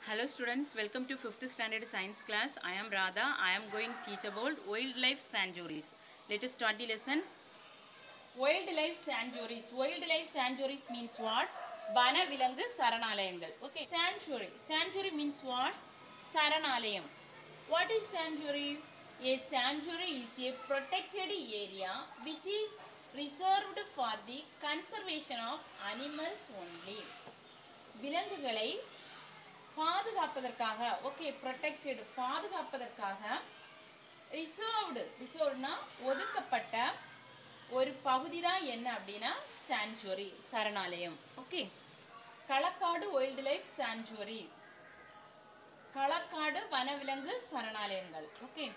Hello students, welcome to 5th standard science class. I am Radha. I am going to teach about wildlife sanctuaries. Let us start the lesson. Wildlife sanctuaries. Wildlife sanctuaries means what? வன விலங்கு சரணாலயங்கள் okay sanctuary sanctuary means what சரணாலயம் what is sanctuary a sanctuary is a protected area which is reserved for the conservation of animals only விலங்குகளை பாதுகாப்பதற்காக okay protected பாதுகாப்பதற்காக reserved ரிசர்வ்ட்னா ஒதுக்கப்பட்ட ஒரு பகுதி தான் என்ன அப்படின்னா சான்ச்சுவரி சரணாலயம் okay Kalakkad wildlife sanctuary Kalakkad வனவிலங்கு சரணாலயங்கள் okay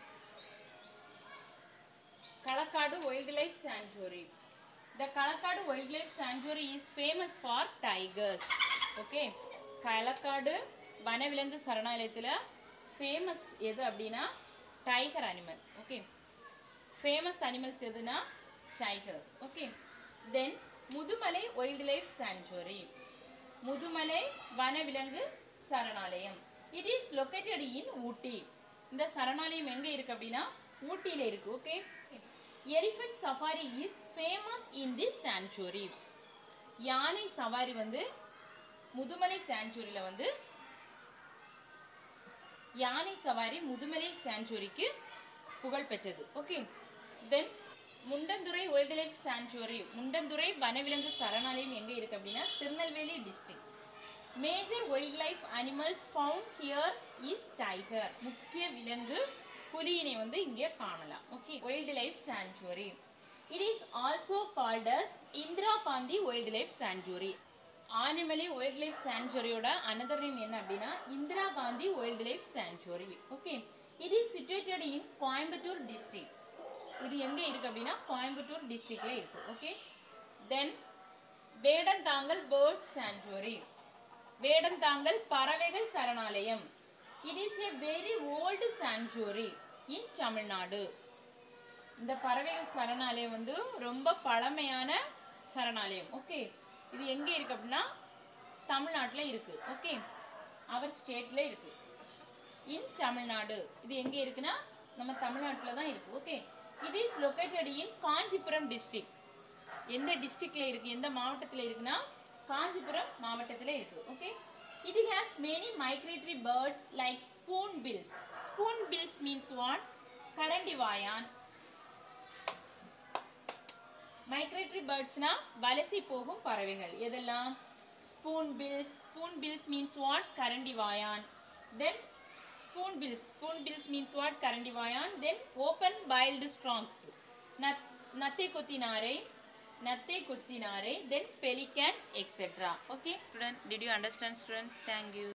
Kalakkad wildlife sanctuary the Kalakkad wildlife sanctuary is famous for tigers okay Kalakkad வனவிலங்கு சரணாலயத்தில் ஃபேமஸ் எது அப்படின்னா tiger animal okay famous animals எதுனா tigers okay then Mudumalai wildlife sanctuary Mudumalai வனவிலங்கு சரணாலயம் it is located in Ooty இந்த சரணாலயம் எங்கே இருக்கு அப்படின்னா ஊட்டியில் இருக்கு okay elephant safari is famous in this sanctuary யானை சவாரி வந்து முதுமலை சான்ச்சுவரியில் வந்து யானை சவாரி முதுமலை சான்ச்சுவரிக்கு புகழ் பெற்றது okay then Mundanthurai wildlife sanctuary Mundanthurai வனவிலங்கு சரணாலயம் எங்கே இருக்கு அப்படின்னா Tirunelveli district major wildlife animals found here is tiger முக்கிய விலங்கு புலியினை வந்து இங்கே காணலாம் okay wildlife sanctuary it is also called as Indira Gandhi wildlife sanctuary Anamalai wildlife சான்ச்சுவரியோட அனதர் நேம் என்ன அப்படின்னா Indira Gandhi wildlife sanctuary okay it is situated in Coimbatore district இது எங்கே இருக்கு அப்படின்னா கோயம்புத்தூர் டிஸ்ட்ரிக்ட்ல இருக்கு okay then Vedanthangal bird sanctuary Vedanthangal பறவைகள் சரணாலயம் it is a very old sanctuary in Tamil Nadu இந்த பறவைகள் சரணாலயம் வந்து ரொம்ப பழமையான சரணாலயம் ஓகே இது எங்கே இருக்கு அப்படின்னா தமிழ்நாட்டில் இருக்கு ஓகே அவர் ஸ்டேட்ல இருக்கு இன் தமிழ்நாடு இது எங்கே இருக்குன்னா நம்ம தமிழ்நாட்டில் தான் இருக்கு okay it is located in Kanchipuram district எந்த டிஸ்ட்ரிக்ட்ல இருக்கு எந்த மாவட்டத்தில் இருக்குன்னா காஞ்சிபுரம் மாவட்டத்தில் இருக்கு okay it has many migratory birds like spoonbills spoonbills means what கரண்டி வாயான் மைக்ரேட்டரி பேர்ட்ஸ்னா வலசி போகும் பறவைகள் எதெல்லாம் spoonbills spoonbills means what கரண்டி வாயான் then spoonbills spoonbills means what கரண்டி வாயான் தென் ஓப்பன் பைல்டு ஸ்ட்ராங்ஸ் நத் நத்தை கொத்தினாரை நத்தை கொத்தினாரை then pelicans etcetera okay student did you understand students thank you